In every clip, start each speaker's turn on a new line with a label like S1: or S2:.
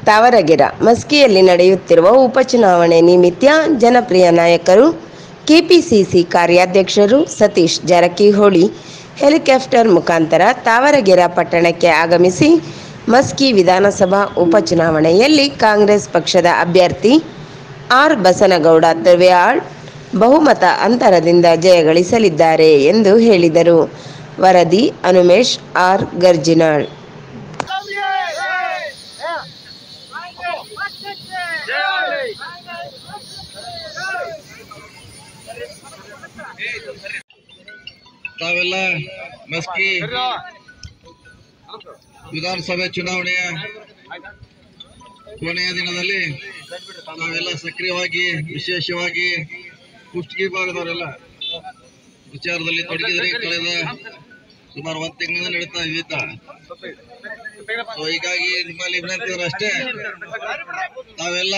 S1: ತಾವರಗೆರ ಮಸ್ಕಿಯಲ್ಲಿ ನಡೆಯುತ್ತಿರುವ ಉಪಚುನಾವಣೆ ನಿಮಿತ್ತ ಜನಪ್ರಿಯ ನಾಯಕರು ಕೆಪಿಸಿಸಿ ಕಾರ್ಯಾಧ್ಯಕ್ಷರು ಸತೀಶ್ ಜಾರಕಿಹೊಳಿ ಹೆಲಿಕಾಪ್ಟರ್ ಮುಖಾಂತರ ತಾವರಗೆರ ಪಟ್ಟಣಕ್ಕೆ ಆಗಮಿಸಿ ಮಸ್ಕಿ ವಿಧಾನಸಭಾ ಉಪಚುನಾವಣೆಯಲ್ಲಿ ಕಾಂಗ್ರೆಸ್ ಪಕ್ಷದ ಅಭ್ಯರ್ಥಿ ಆರ್ ಬಸನಗೌಡ ತವ್ಯಾಳ್ ಬಹುಮತ ಅಂತರದಿಂದ ಜಯಗಳಿಸಲಿದ್ದಾರೆ ಎಂದು ಹೇಳಿದರು ವರದಿ ಅನುಮೇಶ್ ಆರ್ ಗರ್ಜಿನಾಳ್
S2: ತಾವೆಲ್ಲ ಮಸ್ಕಿ ವಿಧಾನಸಭೆ ಚುನಾವಣೆಯ ಕೊನೆಯ ದಿನದಲ್ಲಿ ತಾವೆಲ್ಲ ಸಕ್ರಿಯವಾಗಿ ವಿಶೇಷವಾಗಿ ಕುಷ್ಟಗಿ ಭಾಗದವರೆಲ್ಲ ವಿಚಾರದಲ್ಲಿ ತೊಡಗಿದ್ರಿ ಕಳೆದ ಸುಮಾರು ಒಂದ್ ತಿಂಗಳಿಂದ ನಡೀತಾ ಇದ್ದ ಸೊ ಹೀಗಾಗಿ ನಿಮ್ಮಲ್ಲಿ ವಿನಂತಿ ಅಂದ್ರೆ ಅಷ್ಟೇ ತಾವೆಲ್ಲ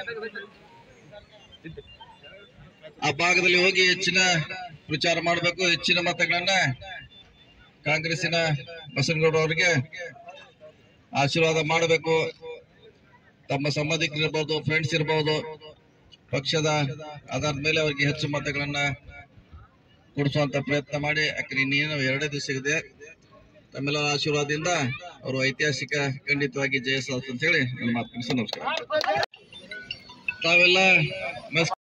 S2: ಆ ಭಾಗದಲ್ಲಿ ಹೋಗಿ ಹೆಚ್ಚಿನ ಪ್ರಚಾರ ಮಾಡಬೇಕು ಹೆಚ್ಚಿನ ಮತಗಳನ್ನ ಕಾಂಗ್ರೆಸ್ಸಿನ ಬಸನಗೌಡ ಅವರಿಗೆ ಆಶೀರ್ವಾದ ಮಾಡಬೇಕು ತಮ್ಮ ಸಂಬಂಧಿಕರಿರ್ಬೋದು ಫ್ರೆಂಡ್ಸ್ ಇರ್ಬೋದು ಪಕ್ಷದ ಆಧಾರದ ಮೇಲೆ ಅವರಿಗೆ ಹೆಚ್ಚು ಮತಗಳನ್ನ ಕೊಡಿಸುವಂತ ಪ್ರಯತ್ನ ಮಾಡಿ ಯಾಕಂದ್ರೆ ಇನ್ನೇನು ಎರಡೇ ದಿವಸ ಇದೆ ತಮ್ಮೆಲ್ಲರ ಆಶೀರ್ವಾದದಿಂದ ಅವರು ಐತಿಹಾಸಿಕ ಖಂಡಿತವಾಗಿ ಜಯ ಸಾಧಿಸ್ತಾರೆ ಅಂತ ಹೇಳಿ ನನ್ನ ಮಾತು ಮುಗಿಸಿ ನಮಸ್ಕಾರ ತಾವೆಲ್ಲ ಮಸ್